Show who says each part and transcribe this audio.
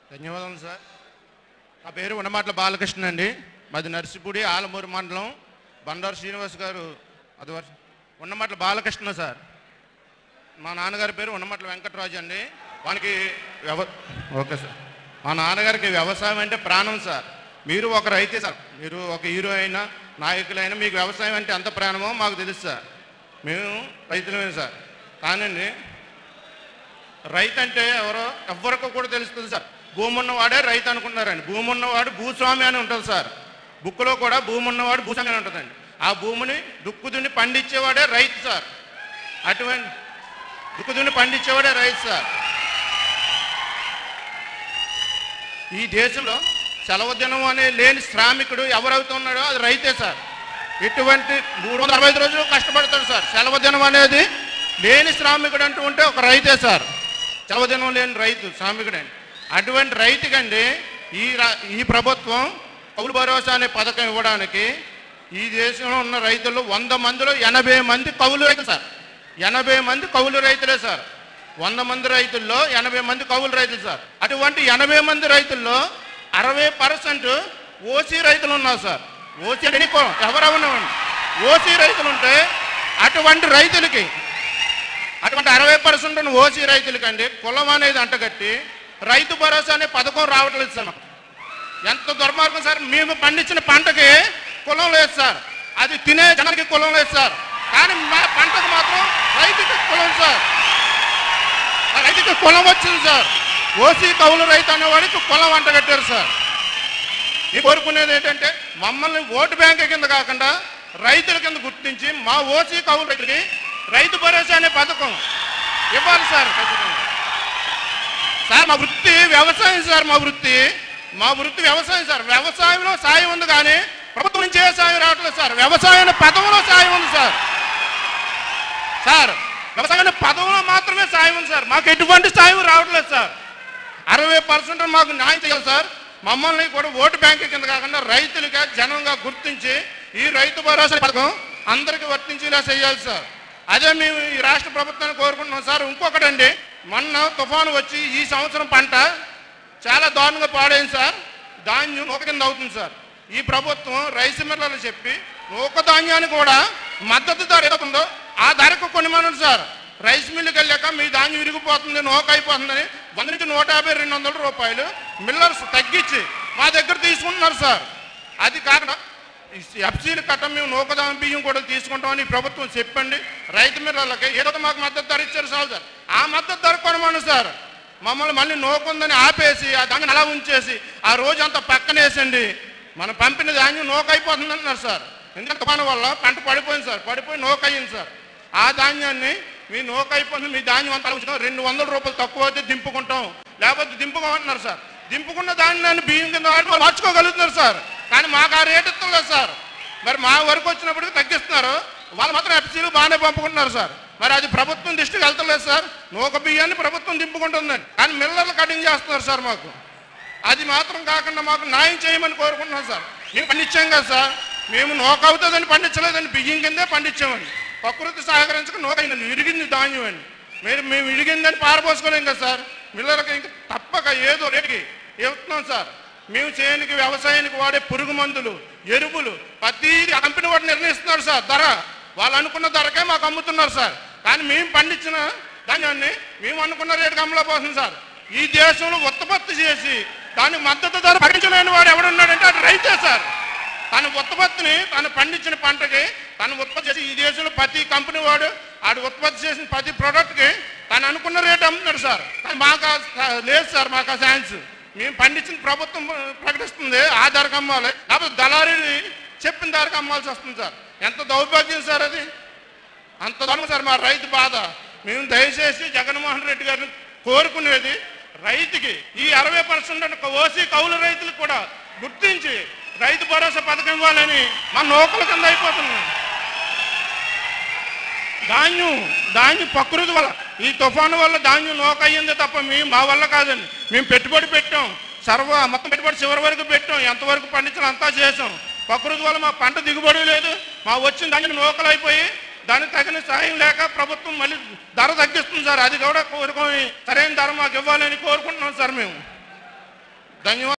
Speaker 1: ధన్యవాదాలు సార్ నా పేరు ఉన్నమాట్ల బాలకృష్ణ అండి మాది నర్సిపూడి ఆలమూరు మండలం బండారు శ్రీనివాస్ గారు అది వర్- ఉన్నమాట్ల బాలకృష్ణ సార్ మా నాన్నగారి పేరు ఉన్నమాట్ల వెంకటరాజు అండి వానికి వ్యవ ఓకే సార్ మా నాన్నగారికి వ్యవసాయం అంటే ప్రాణం సార్ మీరు ఒక రైతే సార్ మీరు ఒక హీరో అయినా నాయకులైనా మీకు వ్యవసాయం అంటే ఎంత ప్రాణమో మాకు తెలుసు సార్ మేము రైతులమే సార్ కానండి రైతు అంటే ఎవరో ఎవరికో కూడా తెలుస్తుంది సార్ భూమి ఉన్నవాడే రైతు అనుకుంటున్నారండి భూమి ఉన్నవాడు భూస్వామి అని ఉంటుంది సార్ బుక్లో కూడా భూమి ఉన్నవాడు భూస్వామి అని ఉంటుందండి ఆ భూమిని దుక్కుదుండి పండించేవాడే రైతు సార్ అటువంటి దుక్కుదుండి పండించేవాడే రైతు సార్ ఈ దేశంలో సెలవు దినం అనే లేని శ్రామికుడు ఎవరవుతున్నాడో అది రైతే సార్ ఇటువంటి మూడు వందల అరవై ఐదు రోజులు కష్టపడతాడు సార్ సెలవు దినం అనేది లేని శ్రామికుడు అంటూ ఉంటే ఒక రైతే సార్ సెలవు దినం లేని రైతు శ్రామికుడండి అటువంటి రైతుకండి ఈ రా- ఈ ప్రభుత్వం కౌలు భరోసా అనే పథకం ఇవ్వడానికి ఈ దేశంలో ఉన్న రైతులు వంద మందిలో ఎనభై మంది కౌలు రైతులు సార్ ఎనభై మంది కౌలు రైతులే సార్ వంద మంది రైతుల్లో ఎనభై మంది కౌలు రైతులు సార్ అటువంటి ఎనభై మంది రైతుల్లో అరవై పర్సెంట్ ఓసీ రైతులు ఉన్నారు సార్ ఓసీ ఎన్నికో ఎవరెవరివ్వండి ఓసీ రైతులు ఉంటే అటువంటి రైతులకి అటువంటి అరవై పర్సెంట్ ఉన్న ఓసీ రైతులకండి కులం అనేది అంటగట్టి రైతు భరోసా అనే పథకం రావట్లేదు సార్ మాకు. ఎంత దుర్మార్గం సార్ మేము పండించిన పంటకి కులం లేదు సార్ అది తినే జనానికి కులం లేదు సార్ కానీ మా పంటకు మాత్రం రైతుకి కులం సార్ ఆ రైతుకి కులం వచ్చింది సార్ ఓసీ కౌలు రైతు అనేవాడికి కులం వంట కట్టారు సార్ ఈ కోరుకునేది ఏంటంటే మమ్మల్ని ఓటు బ్యాంక్ కింద కాకుండా రైతుల కింద గుర్తించి మా ఓసీ కౌలు రైతులకి రైతు భరోసా అనే పథకం ఇవ్వాలి సార్ ఖచ్చితంగా సార్ మా వృత్తి వ్యవసాయం సార్ మా వృత్తి మా వృత్తి వ్యవసాయం సార్ వ్యవసాయంలో సాయం ఉంది కానీ ప్రభుత్వం నుంచి ఏ సాయం రావట్లేదు సార్ వ్యవసాయం పదవులో సాయం ఉంది సార్ సార్ వ్యవసాయం పదవులో మాత్రమే సాయం ఉంది సార్ మాకు ఎటువంటి సాయం రావట్లేదు సార్ అరవై పర్సెంట్ మాకు న్యాయం చేయాలి సార్ మమ్మల్ని కూడా ఓటు బ్యాంక్ కింద కాకుండా రైతులుగా జనంగా గుర్తించి ఈ రైతు భరోసా పథకం అందరికీ వర్తించేలా చేయాలి సార్ అదే మేము ఈ రాష్ట్ర ప్రభుత్వాన్ని కోరుకుంటున్నాం సార్ ఇంకొకటండి మొన్న తుఫాను వచ్చి ఈ సంవత్సరం పంట చాలా దారుణంగా పాడైంది సార్ ధాన్యం నూక కింద అవుతుంది సార్ ఈ ప్రభుత్వం రైస్ మిల్లర్లు చెప్పి నూక ధాన్యాన్ని కూడా మద్దతు ధర ఏదవుతుందో ఆ ధరకు కొనిమనండి సార్ రైస్ మిల్లుకి వెళ్ళాక మీ ధాన్యం విరిగిపోతుంది నూక అయిపోతుందని వంద నుంచి నూట యాభై రెండు వందల రూపాయలు మిల్లర్స్ తగ్గించి మా దగ్గర తీసుకుంటున్నారు సార్ అది కాకుండా ఎఫ్సీలు కట్టం మేము నూకదాం బియ్యం కూడా తీసుకుంటామని ఈ ప్రభుత్వం చెప్పండి రైతు మిల్లర్లకి ఏదో ఒక మాకు మద్దతు ధర ఇచ్చారు చాలు సార్ ఆ మద్దతు ధర కొనమను సార్ మమ్మల్ని మళ్ళీ నూకుందని ఆపేసి ఆ దాన్ని అలా ఉంచేసి ఆ రోజు అంతా పక్కనేసండి మనం పంపిన ధాన్యం నూక అయిపోతుంది అంటున్నారు సార్ ఎందుకంటే తుఫాను వల్ల పంట పడిపోయింది సార్ పడిపోయి నూక అయ్యింది సార్ ఆ ధాన్యాన్ని మీ నూక అయిపోతుంది మీ ధాన్యం అంతా ఉంచుతాం రెండు వందల రూపాయలు తక్కువ అయితే దింపుకుంటాం లేకపోతే దింపుకోమంటున్నారు సార్ దింపుకున్న ధాన్యాన్ని బియ్యం కింద వాడుకో- మార్చుకోగలుగుతున్నారు సార్ కానీ మాకు ఆ రేట్ ఇస్తలేదు సార్ మరి మా వరకు వచ్చినప్పటికీ తగ్గిస్తున్నారు వాళ్ళు మాత్రం ఎఫ్సీలు బాగానే పంపుకుంటున్నారు సార్ మరి అది ప్రభుత్వం దృష్టికి వెళ్తలేదు సార్ నూక బియ్యాన్ని ప్రభుత్వం దింపుకుంటుందండి కానీ మిల్లర్లు కటింగ్ చేస్తున్నారు సార్ మాకు అది మాత్రం కాకుండా మాకు న్యాయం చేయమని కోరుకుంటున్నాం సార్ మేము పండించాం కదా సార్ మేము నూక అవుతుందని పండించలేదని బియ్యం కిందే పండించామండి ప్రకృతి సహకరించక నూక అయిందండి విరిగింది ధాన్యం అండి మీరు మేము విరిగిందని పారపోసుకోలేం కదా సార్ మిల్లర్కి ఇంకా తప్పక ఏదో రేటుకి ఇస్తున్నాం సార్ మేము చేయనికి వ్యవసాయానికి వాడే పురుగు మందులు ఎరువులు ప్రతి కంపెనీ వాడు నిర్ణయిస్తున్నారు సార్ ధర వాళ్ళు అనుకున్న ధరకే మాకు అమ్ముతున్నారు సార్ కానీ మేము పండించిన ధాన్యాన్ని మేము అనుకున్న రేటుకి అమ్మలేకపోతుంది సార్ ఈ దేశంలో ఉత్పత్తి చేసి దానికి మద్దతు ధర భరించలేని వాడు ఎవడున్నాడంటే అది రైతే సార్ తన ఉత్పత్తిని తను పండించిన పంటకి తను ఉత్పత్తి చేసి ఈ దేశంలో ప్రతి కంపెనీ వాడు ఆడు ఉత్పత్తి చేసిన ప్రతి ప్రోడక్ట్కి తను అనుకున్న రేటు అమ్ముతున్నాడు సార్ కానీ మాకు ఆ- లేదు సార్ మాకు ఆ ఛాన్స్ మేము పండించిన ప్రభుత్వం ప్రకటిస్తుంది ఆ ధరకు అమ్మాలి లేకపోతే దళారీ చెప్పిన ధరకు అమ్మాల్సి వస్తుంది సార్ ఎంత దౌర్భాగ్యం సార్ అది అంత దొంగ సార్ మా రైతు బాధ మేము దయచేసి జగన్మోహన్ రెడ్డి గారిని కోరుకునేది రైతుకి ఈ అరవై పర్సెంట్ ఓసీ కౌలు రైతులకు కూడా గుర్తించి రైతు భరోసా పథకం ఇవ్వాలని మా నూకల కింద అయిపోతున్నాం ధాన్యం ధాన్యం ప్రకృతి వల్ల ఈ తుఫాను వల్ల ధాన్యం నోక అయ్యింది తప్ప మేము మా వల్ల కాదండి మేము పెట్టుబడి పెట్టాం సర్వ మొత్తం పెట్టుబడి చివరి వరకు పెట్టాం ఎంతవరకు పండించాలో అంతా చేసాం ప్రకృతి వల్ల మా పంట దిగుబడి లేదు మా వచ్చిన ధాన్యం నూకలు అయిపోయి దానికి తగిన సాయం లేక ప్రభుత్వం మళ్ళీ ధర తగ్గిస్తుంది సార్ అది కూడా కోరుకొని సరైన ధర మాకు ఇవ్వాలని కోరుకుంటున్నాం సార్ మేము ధన్యవాదాలు